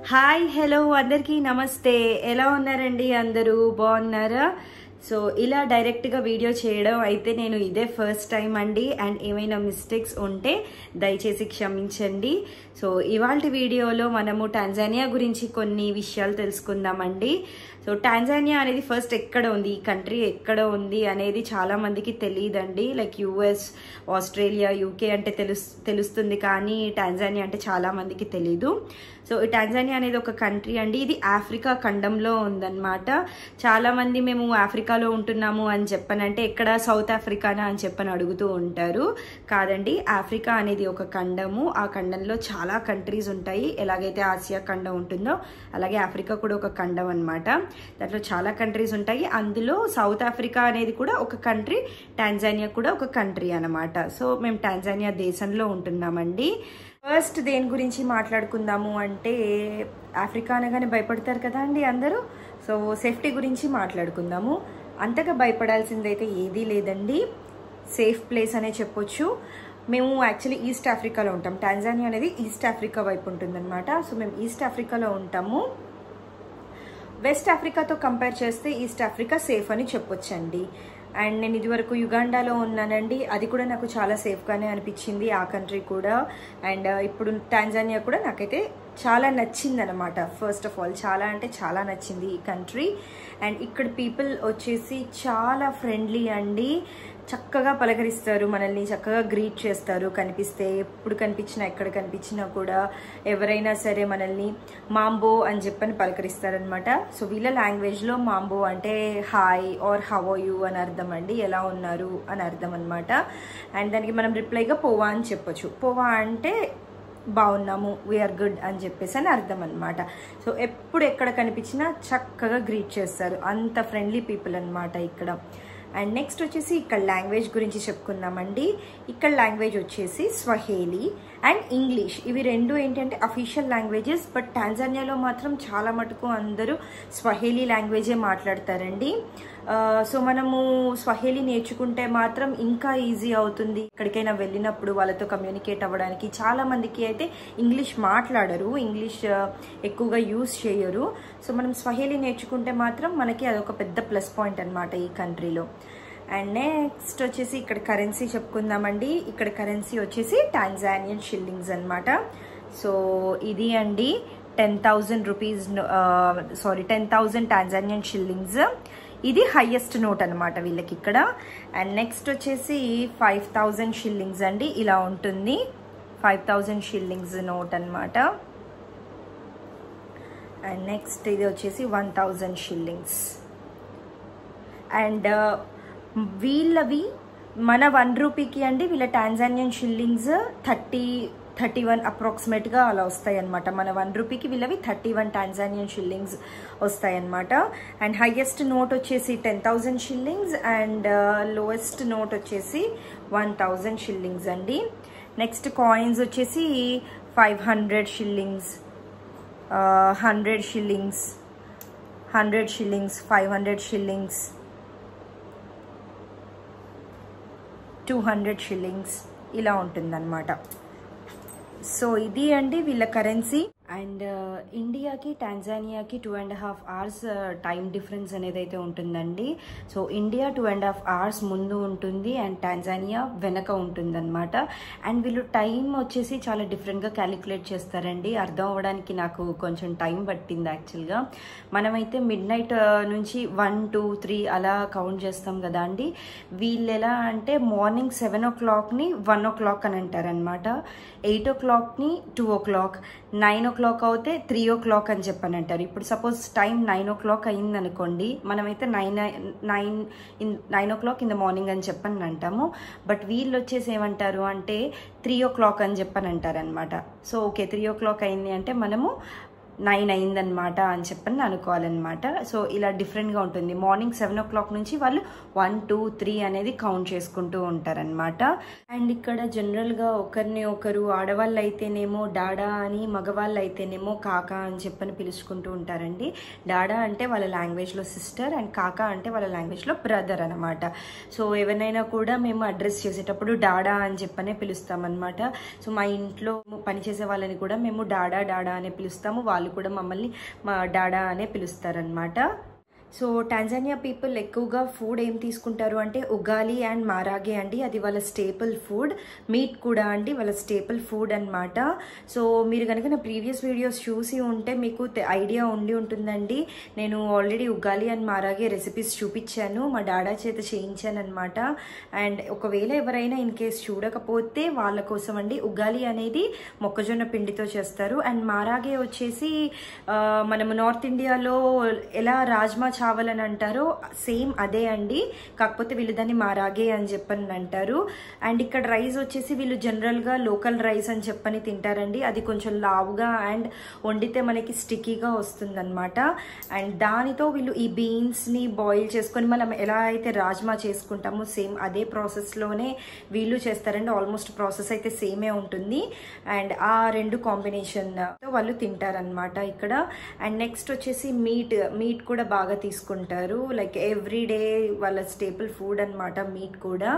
hi hello అందరికీ నమస్తే ఎలా ఉన్నారండి అందరూ బాగున్నారా సో ఇలా డైరెక్ట్గా వీడియో చేయడం అయితే నేను ఇదే ఫస్ట్ టైం అండి అండ్ ఏమైనా మిస్టేక్స్ ఉంటే దయచేసి క్షమించండి సో ఇవాళ వీడియోలో మనము టాంజానియా గురించి కొన్ని విషయాలు తెలుసుకుందామండి సో టాంజానియా అనేది ఫస్ట్ ఎక్కడ ఉంది ఈ కంట్రీ ఎక్కడ ఉంది అనేది చాలా మందికి తెలియదండి లైక్ యుఎస్ ఆస్ట్రేలియా యూకే అంటే తెలుస్ తెలుస్తుంది కానీ టాంజానియా అంటే చాలా మందికి తెలీదు సో ఈ టాంజానియా అనేది ఒక కంట్రీ అండి ఇది ఆఫ్రికా ఖండంలో ఉందన్నమాట చాలా మంది మేము ఆఫ్రికాలో ఉంటున్నాము అని చెప్పనంటే ఎక్కడ సౌత్ ఆఫ్రికానా అని చెప్పని అడుగుతూ ఉంటారు కాదండి ఆఫ్రికా అనేది ఒక ఖండము ఆ ఖండంలో చాలా కంట్రీస్ ఉంటాయి ఎలాగైతే ఆసియా ఖండం ఉంటుందో అలాగే ఆఫ్రికా కూడా ఒక ఖండం అనమాట దాంట్లో చాలా కంట్రీస్ ఉంటాయి అందులో సౌత్ ఆఫ్రికా అనేది కూడా ఒక కంట్రీ టాంజానియా కూడా ఒక కంట్రీ అనమాట సో మేము టాంజానియా దేశంలో ఉంటున్నామండి ఫస్ట్ దేని గురించి మాట్లాడుకుందాము అంటే ఆఫ్రికా అనగానే భయపడతారు కదా అండి అందరూ సో సేఫ్టీ గురించి మాట్లాడుకుందాము అంతగా భయపడాల్సిందైతే ఏదీ లేదండి సేఫ్ ప్లేస్ అనే చెప్పొచ్చు మేము యాక్చువల్లీ ఈస్ట్ ఆఫ్రికాలో ఉంటాం టాంజానియా అనేది ఈస్ట్ ఆఫ్రికా వైపు ఉంటుందన్నమాట సో మేము ఈస్ట్ ఆఫ్రికాలో ఉంటాము వెస్ట్ ఆఫ్రికాతో కంపేర్ చేస్తే ఈస్ట్ ఆఫ్రికా సేఫ్ అని చెప్పొచ్చండి అండ్ నేను ఇదివరకు యుగాండాలో ఉన్నానండి అది కూడా నాకు చాలా సేఫ్గానే అనిపించింది ఆ కంట్రీ కూడా అండ్ ఇప్పుడు టాంజానియా కూడా నాకైతే చాలా నచ్చింది అనమాట ఫస్ట్ ఆఫ్ ఆల్ చాలా అంటే చాలా నచ్చింది ఈ కంట్రీ అండ్ ఇక్కడ పీపుల్ వచ్చేసి చాలా ఫ్రెండ్లీ అండి చక్కగా పలకరిస్తారు మనల్ని చక్కగా గ్రీట్ చేస్తారు కనిపిస్తే ఎప్పుడు కనిపించినా ఎక్కడ కనిపించినా కూడా ఎవరైనా సరే మనల్ని మాంబో అని చెప్పని పలకరిస్తారనమాట సో వీళ్ళ లాంగ్వేజ్లో మాంబో అంటే హాయ్ ఆర్ హవో యూ అని అర్థం అండి ఎలా ఉన్నారు అని అర్థం అనమాట అండ్ దానికి మనం రిప్లైగా పోవా అని చెప్పొచ్చు పోవా అంటే బాగున్నాము వీఆర్ గుడ్ అని చెప్పేసి అని అర్థం అనమాట సో ఎప్పుడు ఎక్కడ కనిపించినా చక్కగా గ్రీట్ చేస్తారు అంత ఫ్రెండ్లీ పీపుల్ అనమాట ఇక్కడ అండ్ నెక్స్ట్ వచ్చేసి ఇక్కడ లాంగ్వేజ్ గురించి చెప్పుకుందామండి ఇక్కడ లాంగ్వేజ్ వచ్చేసి స్వహేలీ అండ్ ఇంగ్లీష్ ఇవి రెండు ఏంటంటే అఫీషియల్ లాంగ్వేజెస్ బట్ టాంజానియాలో మాత్రం చాలా మటుకు అందరూ స్వహేలీ లాంగ్వేజే మాట్లాడతారండి సో మనము స్వహేలీ నేర్చుకుంటే మాత్రం ఇంకా ఈజీ అవుతుంది ఎక్కడికైనా వెళ్ళినప్పుడు వాళ్ళతో కమ్యూనికేట్ అవ్వడానికి చాలా మందికి అయితే ఇంగ్లీష్ మాట్లాడరు ఇంగ్లీష్ ఎక్కువగా యూస్ చేయరు సో మనం స్వహేలీ నేర్చుకుంటే మాత్రం మనకి అదొక పెద్ద ప్లస్ పాయింట్ అనమాట ఈ కంట్రీలో అండ్ నెక్స్ట్ వచ్చేసి ఇక్కడ కరెన్సీ చెప్పుకుందామండి ఇక్కడ కరెన్సీ వచ్చేసి టాంజానియన్ షిల్లింగ్స్ అనమాట సో ఇది అండి ten thousand rupees sorry ten thousand Tanzanian shillings ఇది హైయెస్ట్ నోట్ అనమాట వీళ్ళకి ఇక్కడ అండ్ నెక్స్ట్ వచ్చేసి ఫైవ్ థౌజండ్ షిల్లింగ్స్ అండి ఇలా ఉంటుంది ఫైవ్ థౌజండ్ షిల్లింగ్స్ నోట్ అనమాట అండ్ నెక్స్ట్ ఇది వచ్చేసి వన్ థౌజండ్ షిల్లింగ్స్ అండ్ వీళ్ళవి మన వన్ రూపీకి అండి వీళ్ళ Tanzanian shillings thirty thirty one అప్రాక్సిమేట్గా అలా వస్తాయి అనమాట మన వన్ రూపీకి వీళ్ళవి థర్టీ వన్ టాంజానియన్ షిల్లింగ్స్ వస్తాయి అనమాట అండ్ హైయెస్ట్ నోట్ వచ్చేసి ten thousand shillings and lowest note వచ్చేసి వన్ థౌజండ్ షిల్లింగ్స్ అండి నెక్స్ట్ కాయిన్స్ వచ్చేసి five hundred shillings hundred shillings hundred shillings five hundred shillings two hundred shillings ఇలా ఉంటుందన్నమాట so ఇది అండి వీళ్ళ కరెన్సీ అండ్ ఇండియాకి టాంజానియాకి two and half hours time difference అనేది అయితే ఉంటుందండి so India two and half hours ముందు ఉంటుంది అండ్ టాంజానియా వెనక ఉంటుందన్నమాట అండ్ వీళ్ళు టైం వచ్చేసి చాలా డిఫరెంట్గా క్యాలిక్యులేట్ చేస్తారండి అర్థం అవ్వడానికి నాకు కొంచెం టైం పట్టింది యాక్చువల్గా మనమైతే మిడ్ నైట్ నుంచి వన్ టూ త్రీ అలా కౌంట్ చేస్తాం కదా అండి వీళ్ళు ఎలా అంటే మార్నింగ్ సెవెన్ ఓ క్లాక్ని వన్ ఓ క్లాక్ అని అంటారనమాట ఎయిట్ ఓ క్లాక్ని two o'clock nine o'clock అవుతే త్రీ ఓ క్లాక్ అని చెప్పని అంటారు ఇప్పుడు suppose time nine o'clock అయింది అనుకోండి మనమైతే nine nine in nine o'clock in the morning అని చెప్పని అంటాము బట్ వీళ్ళు వచ్చేసి ఏమంటారు అంటే త్రీ ఓ క్లాక్ అని చెప్పని అంటారు అనమాట so okay three o'clock అయింది అంటే మనము నైన్ అయిందనమాట అని చెప్పని అనుకోవాలన్నమాట సో ఇలా డిఫరెంట్గా ఉంటుంది మార్నింగ్ సెవెన్ ఓ క్లాక్ నుంచి వాళ్ళు వన్ టూ త్రీ అనేది కౌంట్ చేసుకుంటూ ఉంటారనమాట అండ్ ఇక్కడ జనరల్గా ఒకరిని ఒకరు ఆడవాళ్ళు అయితేనేమో డాడా అని మగవాళ్ళు అయితేనేమో కాకా అని చెప్పని పిలుచుకుంటూ ఉంటారండి డాడా అంటే వాళ్ళ లాంగ్వేజ్లో సిస్టర్ అండ్ కాకా అంటే వాళ్ళ లాంగ్వేజ్లో బ్రదర్ అనమాట సో ఎవరినైనా కూడా మేము అడ్రస్ చేసేటప్పుడు డాడా అని చెప్పనే పిలుస్తామన్నమాట సో మా ఇంట్లో పనిచేసే వాళ్ళని కూడా మేము డాడా డాడా అనే పిలుస్తాము వాళ్ళు వాళ్ళు కూడా మమ్మల్ని మా డాడా అనే పిలుస్తారనమాట సో టాంజానియా పీపుల్ ఎక్కువగా ఫుడ్ ఏం తీసుకుంటారు అంటే ఉగాలి అండ్ మారాగే అండి అది వాళ్ళ స్టేపుల్ ఫుడ్ మీట్ కూడా అండి వాళ్ళ స్టేపుల్ ఫుడ్ అన్నమాట సో మీరు కనుక నా ప్రీవియస్ వీడియోస్ చూసి ఉంటే మీకు ఐడియా ఉండి ఉంటుందండి నేను already ugali and marage recipes చూపించాను మా డాడా చేత చేయించాను అనమాట అండ్ ఒకవేళ ఎవరైనా ఇన్ కేస్ చూడకపోతే వాళ్ళ కోసం అండి ఉగాలి అనేది మొక్కజొన్న పిండితో చేస్తారు అండ్ మారాగే వచ్చేసి ఆ, మనము నార్త్ ఇండియాలో ఎలా రాజ్మా చావల్ అని అంటారో సేమ్ అదే అండి కాకపోతే వీళ్ళు దాన్ని మారాగే అని చెప్పని అంటారు అండ్ ఇక్కడ రైస్ వచ్చేసి వీళ్ళు జనరల్గా లోకల్ రైస్ అని చెప్పని తింటారండి అది కొంచెం లావుగా అండ్ వండితే మనకి స్టిక్కీగా వస్తుందన్నమాట అండ్ దానితో వీళ్ళు ఈ బీన్స్ని బాయిల్ చేసుకొని మనం ఎలా అయితే రాజ్మా చేసుకుంటామో సేమ్ అదే ప్రాసెస్లోనే వీళ్ళు చేస్తారండి ఆల్మోస్ట్ ప్రాసెస్ అయితే సేమే ఉంటుంది అండ్ ఆ రెండు కాంబినేషన్ వాళ్ళు తింటారనమాట ఇక్కడ అండ్ నెక్స్ట్ వచ్చేసి మీట్ మీట్ కూడా బాగా తీసుకుంటారు లైక్ ఎవ్రీ డే వాళ్ళ స్టేపుల్ ఫుడ్ అన్నమాట మీట్ కూడా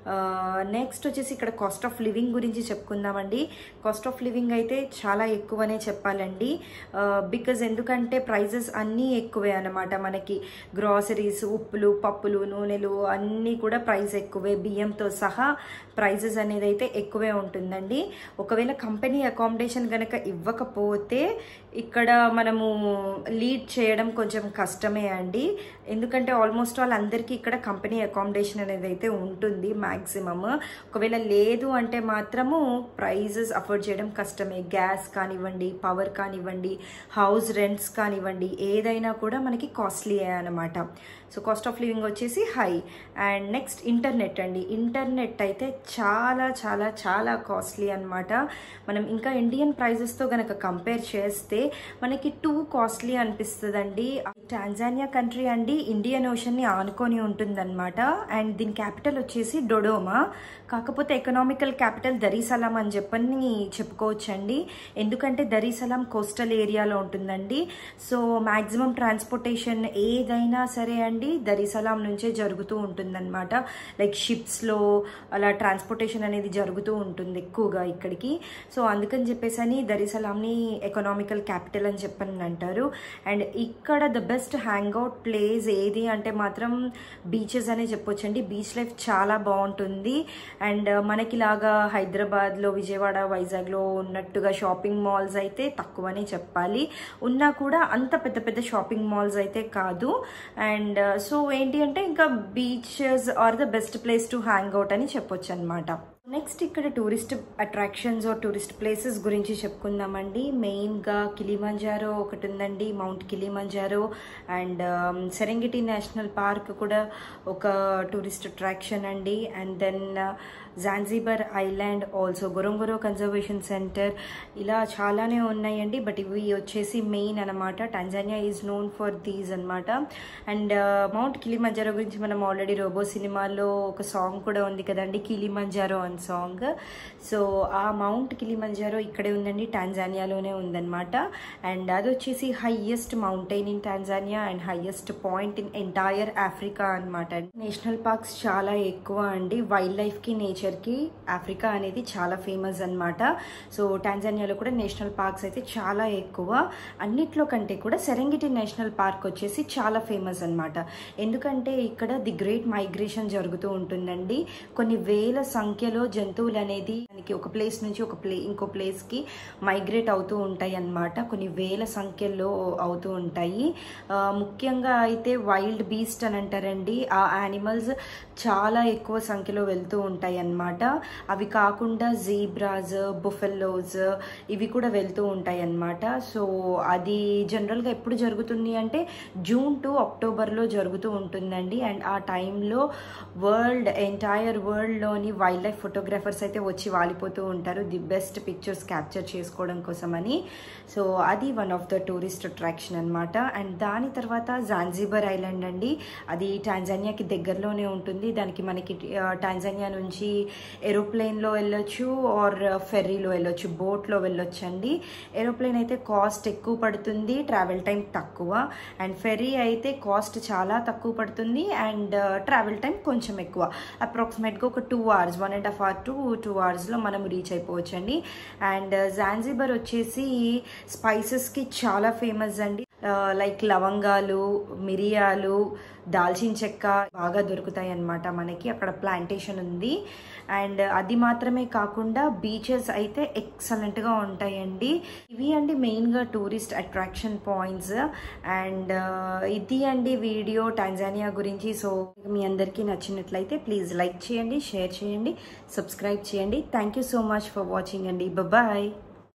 నెక్స్ట్ వచ్చేసి ఇక్కడ కాస్ట్ ఆఫ్ లివింగ్ గురించి చెప్పుకుందామండి కాస్ట్ ఆఫ్ లివింగ్ అయితే చాలా ఎక్కువనే చెప్పాలండి బికాజ్ ఎందుకంటే ప్రైజెస్ అన్నీ ఎక్కువే అనమాట మనకి గ్రాసరీస్ ఉప్పులు పప్పులు నూనెలు అన్నీ కూడా ప్రైస్ ఎక్కువే బియ్యంతో సహా ప్రైజెస్ అనేది అయితే ఎక్కువే ఉంటుందండి ఒకవేళ కంపెనీ అకామిడేషన్ కనుక ఇవ్వకపోతే ఇక్కడ మనము లీడ్ చేయడం కొంచెం కష్టమే అండి ఎందుకంటే ఆల్మోస్ట్ వాళ్ళందరికీ ఇక్కడ కంపెనీ అకామిడేషన్ అనేది అయితే ఉంటుంది మ్యాక్సిమమ్ ఒకవేళ లేదు అంటే మాత్రము ప్రైజెస్ అఫోర్డ్ చేయడం కష్టమే గ్యాస్ కానివ్వండి పవర్ కానివ్వండి హౌస్ రెంట్స్ కానివ్వండి ఏదైనా కూడా మనకి కాస్ట్లీ అనమాట సో కాస్ట్ ఆఫ్ లివింగ్ వచ్చేసి హై అండ్ నెక్స్ట్ ఇంటర్నెట్ అండి ఇంటర్నెట్ అయితే చాలా చాలా చాలా కాస్ట్లీ అన్నమాట మనం ఇంకా ఇండియన్ ప్రైజెస్తో గనక కంపేర్ చేస్తే మనకి టూ కాస్ట్లీ అనిపిస్తుందండి టాంజానియా కంట్రీ అండి ఇండియన్ ఓషన్ని ఆనుకొని ఉంటుందన్నమాట అండ్ దీని క్యాపిటల్ వచ్చేసి డొడోమా కాకపోతే ఎకనామికల్ క్యాపిటల్ దరీసలాం అని చెప్పని చెప్పుకోవచ్చండి ఎందుకంటే దరీసలాం కోస్టల్ ఏరియాలో ఉంటుందండి సో మ్యాక్సిమం ట్రాన్స్పోర్టేషన్ ఏదైనా సరే అండి దరీసలాం నుంచే జరుగుతూ ఉంటుందన్నమాట లైక్ షిప్స్లో అలా ట్రాన్స్పోర్టేషన్ అనేది జరుగుతూ ఉంటుంది ఎక్కువగా ఇక్కడికి సో అందుకని చెప్పేసి అని దరీసలాంని ఎకనామికల్ క్యాపిటల్ అని చెప్పని అంటారు అండ్ ఇక్కడ the best hang out place ఏది అంటే మాత్రం బీచెస్ అనే చెప్పొచ్చండి బీచ్ లైఫ్ చాలా బాగుంటుంది అండ్ మనకిలాగా హైదరాబాద్లో విజయవాడ వైజాగ్లో ఉన్నట్టుగా షాపింగ్ మాల్స్ అయితే తక్కువనే చెప్పాలి ఉన్నా కూడా అంత పెద్ద పెద్ద షాపింగ్ మాల్స్ అయితే కాదు అండ్ సో ఏంటి అంటే ఇంకా beaches are the best place to hang out అని చెప్పొచ్చు అనమాట నెక్స్ట్ ఇక్కడ tourist attractions or tourist places గురించి చెప్పుకుందామండి మెయిన్గా కిలిమంజారో ఒకటి ఉందండి Mount Kilimanjaro and Serengeti National Park కూడా ఒక టూరిస్ట్ అట్రాక్షన్ అండి and then Zanzibar island also Ngorongoro conservation centre ఇలా చాలానే ఉన్నాయండి బట్ ఇవి వచ్చేసి మెయిన్ అనమాట Tanzania is known for these అనమాట అండ్ మౌంట్ కిలిమంజారో గురించి మనం ఆల్రెడీ రోబో సినిమాలో ఒక సాంగ్ కూడా ఉంది కదండి కిలిమంజారో అని సాంగ్ సో ఆ మౌంట్ కిలిమంజారో ఇక్కడే ఉందండి టాంజానియాలోనే ఉందన్నమాట అండ్ అది వచ్చేసి highest mountain in Tanzania and highest point in entire Africa అనమాట నేషనల్ పార్క్స్ చాలా ఎక్కువ అండి వైల్డ్ లైఫ్కి నేచర్కి ఆఫ్రికా అనేది చాలా ఫేమస్ అనమాట సో టాంజానియాలో కూడా నేషనల్ పార్క్స్ అయితే చాలా ఎక్కువ అన్నిట్లో కంటే కూడా సెరెంగిటీ నేషనల్ పార్క్ వచ్చేసి చాలా ఫేమస్ అనమాట ఎందుకంటే ఇక్కడ ది గ్రేట్ మైగ్రేషన్ జరుగుతూ ఉంటుందండి కొన్ని వేల సంఖ్యలో జంతువులు అనేది మనకి ఒక ప్లేస్ నుంచి ఒక ప్లే ఇంకో ప్లేస్కి మైగ్రేట్ అవుతూ ఉంటాయి అన్నమాట కొన్ని వేల సంఖ్యలో అవుతూ ఉంటాయి ఆ, ముఖ్యంగా అయితే వైల్డ్ బీస్ట్ అని అంటారండి ఆ యానిమల్స్ చాలా ఎక్కువ సంఖ్యలో వెళ్తూ ఉంటాయి అన్నమాట అవి కాకుండా జీబ్రాస్ బుఫెల్లోస్ ఇవి కూడా వెళ్తూ ఉంటాయి అన్నమాట సో అది జనరల్గా ఎప్పుడు జరుగుతుంది అంటే జూన్ టు అక్టోబర్లో జరుగుతూ ఉంటుందండి అండ్ ఆ టైంలో వరల్డ్ ఎంటైర్ వరల్డ్లోని వైల్డ్ లైఫ్ ఫోటోగ్రాఫర్స్ అయితే వచ్చి వాలిపోతూ ఉంటారు ది బెస్ట్ పిక్చర్స్ క్యాప్చర్ చేసుకోవడం కోసమని సో అది one of the tourist attraction అనమాట అండ్ దాని తర్వాత జాన్జిబర్ ఐలాండ్ అండి అది టాంజానియాకి దగ్గరలోనే ఉంటుంది దానికి మనకి ఆ, టాంజానియా నుంచి ఏరోప్లేన్లో వెళ్ళొచ్చు ఆర్ ఫెర్రీలో వెళ్ళొచ్చు బోట్లో వెళ్ళొచ్చు అండి ఏరోప్లేన్ అయితే కాస్ట్ ఎక్కువ పడుతుంది ట్రావెల్ టైం తక్కువ అండ్ ఫెర్రీ అయితే కాస్ట్ చాలా తక్కువ పడుతుంది అండ్ ట్రావెల్ టైం కొంచెం ఎక్కువ అప్రాక్సిమేట్గా ఒక two hours one and half hour to two అవర్స్లో మనం రీచ్ అయిపోవచ్చు అండి అండ్ జాన్జిబర్ వచ్చేసి స్పైసెస్కి చాలా ఫేమస్ అండి లైక్ లవంగాలు మిరియాలు దాల్చిన చెక్క బాగా దొరుకుతాయి అన్నమాట మనకి అక్కడ ప్లాంటేషన్ ఉంది అండ్ అది మాత్రమే కాకుండా బీచెస్ అయితే ఎక్సలెంట్గా ఉంటాయండి ఇవి అండి మెయిన్గా టూరిస్ట్ అట్రాక్షన్ పాయింట్స్ అండ్ ఇది అండి వీడియో టాంజానియా గురించి సో మీ అందరికీ నచ్చినట్లయితే ప్లీజ్ లైక్ చేయండి షేర్ చేయండి సబ్స్క్రైబ్ చేయండి thank you so much for watching అండి బాయ్